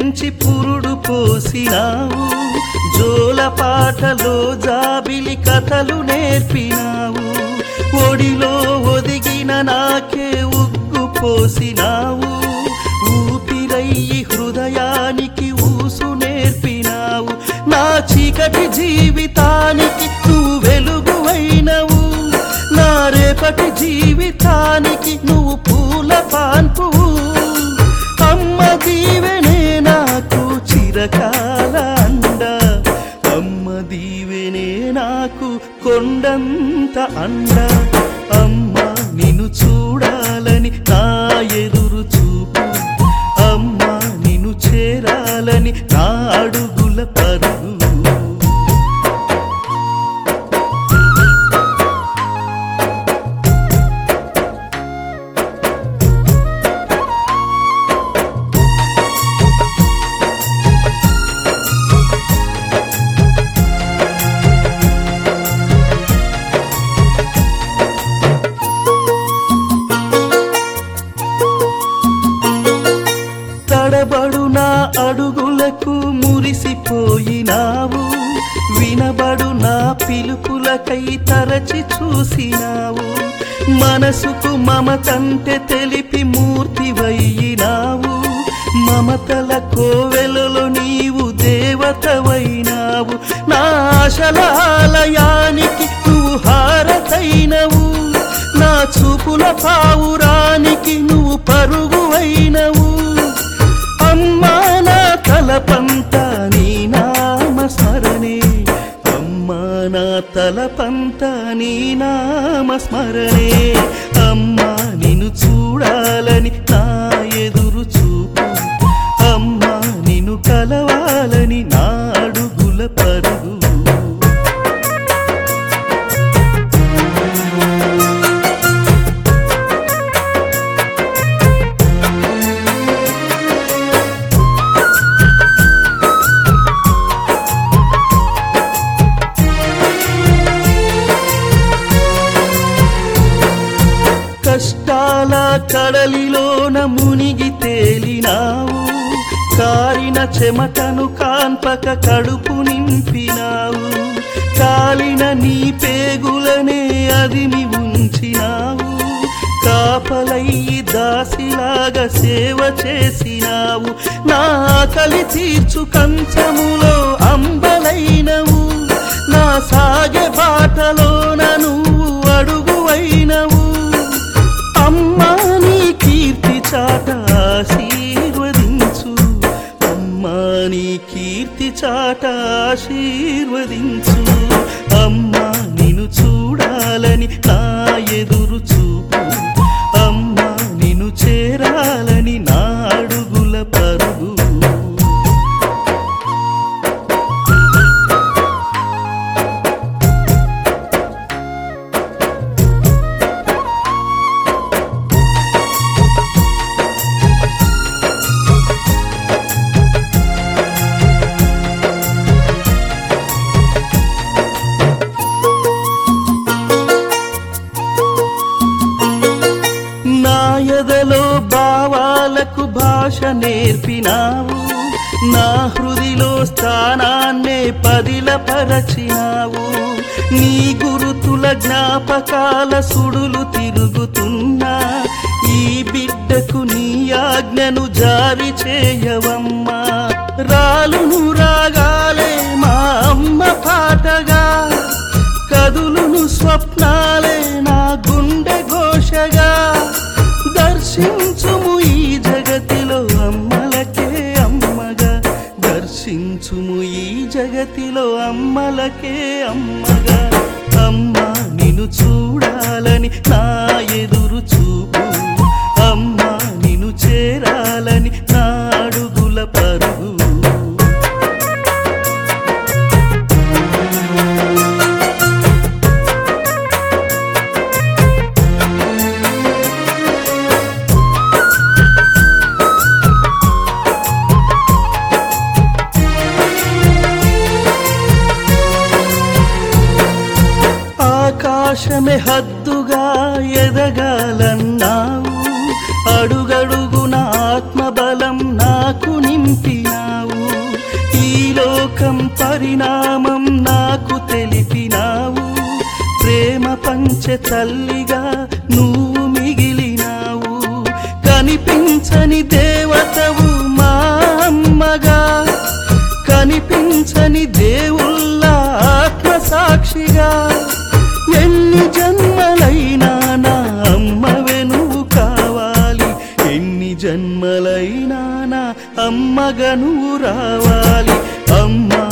పెంచి పురుడు పోసినావు జోల పాటలో జాబిలి కథలు నేర్పినావు ఒడిలో ఒదిగిన నాకే ఉగ్గు పోసినావు ఊపిరయ్యి హృదయానికి ఊసు నేర్పినావు నా చీకటి జీవితానికి నువ్వు వెలుగువైనవు నా రేపటి జీవితానికి నువ్వు పూల పాన్పువు అమ్మ దీవెనే నాకు చిరకాల అండ అమ్మ దీవెనే నాకు కొండంత అండ అమ్మ నిన్ను చూడాలని నా ఎదురు చూపు అమ్మ నిన్ను చేరాలని నా అడుగుల పరుగు తడబడు నా అడుగులకు మురిసిపోయినావు వినబడు నా పిలుపులకై తరచి చూసినావు మనసుకు మమతంటే తెలిపి మూర్తివయ్యినావు మమతల కోవెలలో నీవు దేవతవైనావు నా ఆశలాలయానికి నువ్వు హారతైనవు నా చూపుల పావురానికి నువ్వు పరుగువైనవు అమ్మా నా తలపంత నీ నామ స్మరణే అమ్మా నా తలపంత నీ నామ స్మరణే అమ్మా నిన్ను చూడాలని నా ఎదురు చూపు అమ్మా నిన్ను కలవాలని నా అడుగుల పరుగు కష్టాల కడలిలోన మునిగి తేలినావు కారిన చెమటను కాన్పక కడుపు నింపినావు కాలిన నీ పేగులనే అదిమి ఉంచినావు కాపలయ్యి దాసిలాగా సేవ చేసినావు నా కలి తీర్చు కంచములో అంబలైనవు నా సాగే బాటలోన నువ్వు అడుగువైనవు అమ్మా నీ కీర్తి చాట ఆశీర్వదించు అమ్మా నీ కీర్తి చాట ఆశీర్వదించు అమ్మా నిన్ను చూడాలని నా ఎదురు చూపు అమ్మా నిన్ను చేరాలని నా అడుగుల పరుగు నా ఎదలో భావాలకు భాష నేర్పినావు నా హృదిలో స్థానాన్నే పదిలపరచినావు నీ గురుతుల జ్ఞాపకాల సుడులు తిరుగుతున్నా ఈ బిడ్డకు నీ ఆజ్ఞను జారి చేయవమ్మా రాలును రాగాలే మా అమ్మ పాటగా కదులును స్వప్నాలే నా గుండె ఘోషగా దర్శించుము ఈ జగతిలో అమ్మలకే అమ్మగా దర్శించుము ఈ జగతిలో అమ్మలకే అమ్మగా అమ్మా నిన్ను చూడాలని నా ఎదురు చూపు అమ్మా నిన్ను చేరాలని నా అడుగుల పరుగు ఆకాశమే హద్దుగా ఎదగాలన్నావు అడుగడుగున ఆత్మబలం నాకు నింపినావు లోకం పరిణామం నాకు తెలిపినావు ప్రేమ పంచె తల్లిగా నువ్వు మిగిలినావు కనిపించని దేవతవు మా అమ్మగా కనిపించని దేవుళ్ళ ఆత్మ సాక్షిగా ఎన్ని జన్మలైనా నా అమ్మవే నువ్వు కావాలి ఎన్ని జన్మలైనా నా అమ్మగా నువ్వు రావాలి అమ్మా